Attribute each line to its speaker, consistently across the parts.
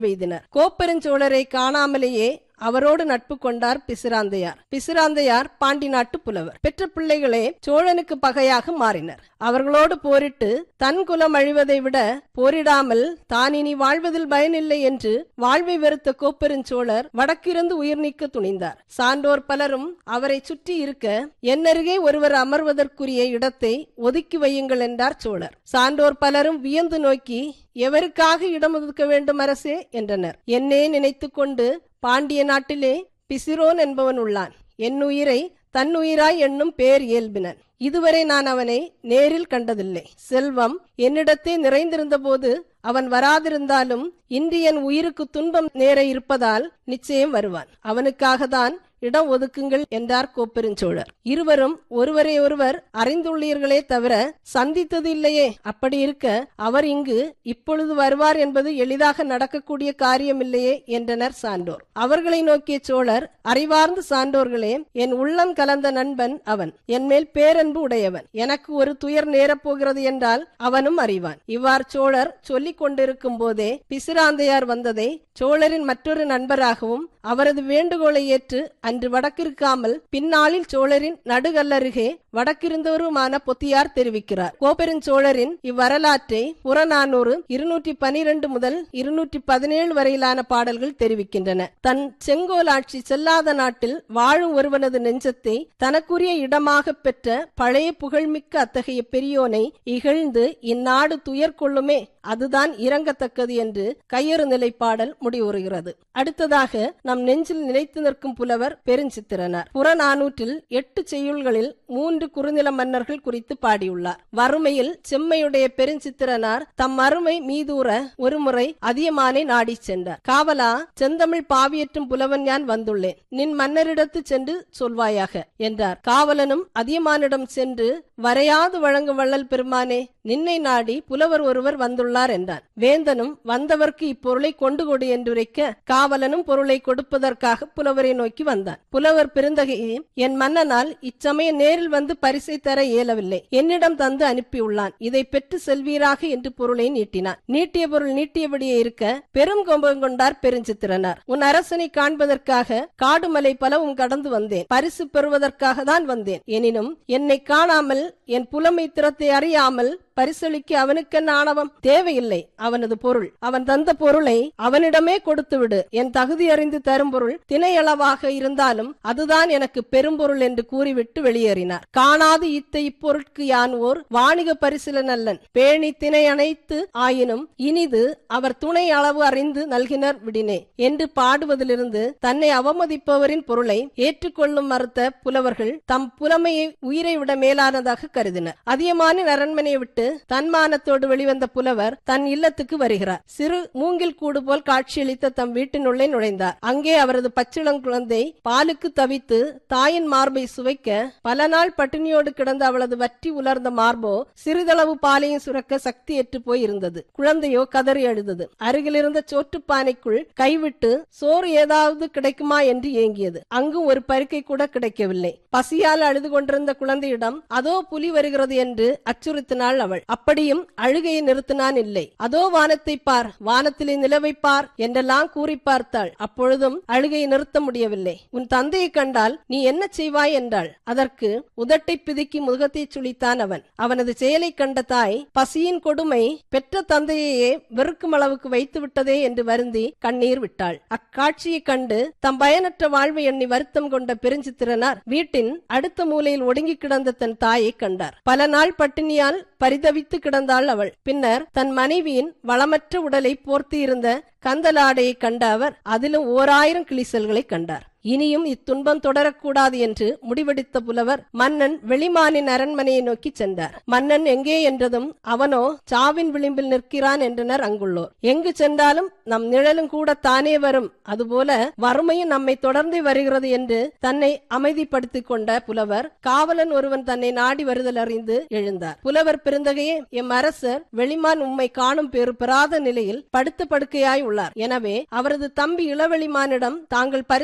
Speaker 1: வெய்தினர் கோப்பெருஞ்சோழரை காணாமலேயே அவரோடு நட்பு கொண்டார் பிசிராந்தையார் பிசிராந்தையார் பாண்டி நாட்டு புலவர் பெற்ற பிள்ளைகளே சோழனுக்கு பகையாக மாறினர் அவர்களோடு போரிட்டு தன் குலம் அழிவதை விட போரிடாமல் தான் இனி வாழ்வதில் பயனில்லை என்று வாழ்வை வெறுத்த கோப்பெருஞ்சோழர் வடக்கிருந்து உயிர் நீக்க துணிந்தார் சான்றோர் பலரும் அவரை சுற்றி இருக்க என்னருகே ஒருவர் அமர்வதற்குரிய இடத்தை ஒதுக்கி வையுங்கள் என்றார் சோழர் சான்றோர் பலரும் வியந்து நோக்கி எவருக்காக இடம் ஒதுக்க வேண்டும் அரசே என்றனர் என்னே நினைத்துக் கொண்டு பாண்டிய நாட்டிலே பிசிரோன் என்பவன் உள்ளான் என் உயிரை தன் உயிராய் என்னும் பேர் இயல்பினன் இதுவரை நான் அவனை நேரில் கண்டதில்லை செல்வம் என்னிடத்தே நிறைந்திருந்த போது அவன் வராதிருந்தாலும் இன்று என் உயிருக்கு துன்பம் நேர இருப்பதால் நிச்சயம் வருவான் அவனுக்காக தான் இடம் ஒதுக்குங்கள் என்றார் கோப்பெருஞ்சோழர் இருவரும் ஒருவரை ஒருவர் அறிந்துள்ளீர்களே தவிர சந்தித்தது இல்லையே அப்படி இருக்க அவர் இங்கு இப்பொழுது வருவார் என்பது எளிதாக நடக்கக்கூடிய காரியமில்லையே என்றனர் சான்றோர் அவர்களை நோக்கிய சோழர் அறிவார்ந்த சான்றோர்களே என் உள்ளம் கலந்த நண்பன் அவன் என் மேல் பேரன்பு உடையவன் எனக்கு ஒரு துயர் நேரப் போகிறது என்றால் அவனும் அறிவான் இவ்வாறு சோழர் சொல்லிக் கொண்டிருக்கும் போதே பிசிராந்தையார் வந்ததை சோழரின் மற்றொரு நண்பராகவும் அவரது வேண்டுகோளை ஏற்று அன்று வடக்கிருக்காமல் பின்னாளில் சோழரின் நடுகல்லருகே வடக்கிருந்தவருமான பொத்தியார் தெரிவிக்கிறார் கோபெருஞ்சோழரின் இவ்வரலாற்றை புறநானூறு இருநூற்றி பனிரெண்டு முதல் இருநூற்றி பதினேழு வரையிலான பாடல்கள் தெரிவிக்கின்றன தன் செங்கோல் ஆட்சி செல்லாத நாட்டில் வாழும் ஒருவனது நெஞ்சத்தை தனக்குரிய இடமாக பெற்ற பழைய புகழ்மிக்க அத்தகைய பெரியோனை இகழ்ந்து இந்நாடு துயர் கொள்ளுமே அதுதான் இறங்கத்தக்கது என்று கையறு நிலைப்பாடல் முடிவுறுகிறது அடுத்ததாக நம் நெஞ்சில் நிலைத்து நிற்கும் புலவர் பெருஞ்சித்திரனார் புறநானூற்றில் எட்டு செய்யுள்களில் மூன்று குறுநில மன்னர்கள் குறித்து பாடியுள்ளார் வறுமையில் செம்மையுடைய பெருஞ்சித்திரனார் தம் அருமை மீதூர ஒருமுறை அதியமானை நாடி சென்றார் காவலா செந்தமிழ் பாவியற்றும் புலவன் யான் வந்துள்ளேன் நின் மன்னரிடத்து சென்று சொல்வாயாக என்றார் காவலனும் அதியமானிடம் சென்று வரையாது வழங்கும் வள்ளல் பெருமானே நின்னை நாடி புலவர் ஒருவர் வந்துள்ளார் என்றான் வேந்தனும் வந்தவர்க்கு இப்பொருளை கொண்டு கொடு என்றுரைக்க காவலனும் பொருளை கொடுப்பதற்காக புலவரை நோக்கி வந்தான் புலவர் பெருந்தகையே என் மன்னனால் இச்சமய நேரில் வந்து பரிசை தர இயலவில்லை என்னிடம் தந்து அனுப்பியுள்ளான் இதை பெற்று செல்வீராக என்று பொருளை நீட்டினான் நீட்டிய பொருள் நீட்டியபடியே இருக்க பெரும் கொம்பம் கொண்டார் பெருஞ்சித்திரனார் உன் அரசனை காண்பதற்காக காடுமலை பலவும் கடந்து வந்தேன் பரிசு பெறுவதற்காக தான் வந்தேன் எனினும் என்னை காணாமல் என் புலமை திறத்தை அறியாமல் பரிசளிக்க அவனுக்கென்ன ஆணவம் தேவையில்லை அவனது பொருள் அவன் தந்த பொருளை அவனிடமே கொடுத்து விடு என் தகுதி அறிந்து தரும் பொருள் திணையளவாக இருந்தாலும் அதுதான் எனக்கு பெரும்பொருள் என்று கூறிவிட்டு வெளியேறினார் காணாது இத்த இப்பொருட்கு யான் ஓர் வாணிக பரிசிலன் அல்லன் பேணி திணை அணைத்து ஆயினும் இனிது அவர் துணை அளவு அறிந்து நல்கினர் விடினே என்று பாடுவதிலிருந்து தன்னை அவமதிப்பவரின் பொருளை ஏற்றுக்கொள்ளும் மறுத்த புலவர்கள் தம் புலமையை உயிரை விட மேலானதாக கருதினர் அதியமானின் அரண்மனையை விட்டு தன்மானத்தோடு வெளிவந்த புலவர் தன் இல்லத்துக்கு வருகிறார் சிறு மூங்கில் கூடு போல் காட்சியளித்த தம் வீட்டினுள்ளே நுழைந்தார் அங்கே அவரது பச்சிளங்குழந்தை பாலுக்கு தவித்து தாயின் மார்பை சுவைக்க பல நாள் பட்டினியோடு கிடந்த அவளது வற்றி உலர்ந்த மார்போ சிறிதளவு பாலையும் சுரக்க சக்தியற்று போய் இருந்தது குழந்தையோ கதறி அழுதது அருகிலிருந்த சோற்றுப்பானைக்குள் கைவிட்டு சோறு ஏதாவது கிடைக்குமா என்று ஏங்கியது அங்கும் ஒரு பருக்கை கூட கிடைக்கவில்லை பசியால் அழுது கொண்டிருந்த குழந்தையிடம் அதோ புலி வருகிறது என்று அச்சுறுத்தினாள் அவள் அப்படியும் அழுகையை நிறுத்தினான் இல்லை அதோ வானத்தை பார் வானத்திலே நிலவை பார் என்றெல்லாம் கூறி பார்த்தாள் அப்பொழுதும் அழுகையை நிறுத்த முடியவில்லை உன் தந்தையை கண்டால் நீ என்ன செய்வாய் என்றாள் அதற்கு உதட்டை பிதுக்கி முகத்தை சுழித்தான் அவன் அவனது செயலை கண்ட தாய் பசியின் கொடுமை பெற்ற தந்தையையே வெறுக்கும் அளவுக்கு வைத்து விட்டதே என்று வருந்தி கண்ணீர் விட்டாள் அக்காட்சியை கண்டு தம் பயனற்ற வாழ்வை எண்ணி வருத்தம் கொண்ட பெருஞ்சித்திரனார் வீட்டின் அடுத்த மூலையில் ஒடுங்கி கிடந்த தன் தாயை கண்டார் பல நாள் பட்டினியால் பரிதவித்து கிடந்தாள் அவள் பின்னர் தன் மனைவியின் வளமற்ற உடலை போர்த்தி இருந்த கந்தலாடையை கண்ட அவர் அதிலும் ஓராயிரம் கிளிசல்களை கண்டார் இனியும் இத்துன்பம் தொடரக்கூடாது என்று முடிவெடுத்த புலவர் மன்னன் வெளிமானின் அரண்மனையை நோக்கி சென்றார் மன்னன் எங்கே என்றதும் அவனோ சாவின் விளிம்பில் நிற்கிறான் என்றனர் அங்குள்ளோர் எங்கு சென்றாலும் நம் நிழலும் கூட தானே வரும் அதுபோல வறுமையும் நம்மை தொடர்ந்து வருகிறது என்று தன்னை அமைதிப்படுத்திக் கொண்ட புலவர் காவலன் ஒருவன் தன்னை நாடி வருதல் அறிந்து எழுந்தார் புலவர் பெருந்தகையே எம் அரசர் வெளிமான் உம்மை காணும் பேறு பெறாத நிலையில் படுத்த படுக்கையாய் உள்ளார் எனவே அவரது தம்பி இளவெளிமானிடம் தாங்கள் பரிசு பெற்று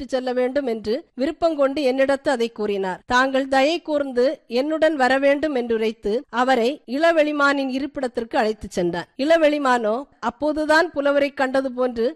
Speaker 1: அழைத்துச் செல்ல வேண்டும் என்று விருப்பம் கொண்டு என்னிடத்து அதை கூறினார் தாங்கள் தயை கூர்ந்து என்னுடன் வர வேண்டும் என்று உரைத்து அவரை இளவெளிமானின் இருப்பிடத்திற்கு அழைத்துச் சென்றான் இளவெளிமானோ அப்போதுதான் புலவரை கண்டது போன்று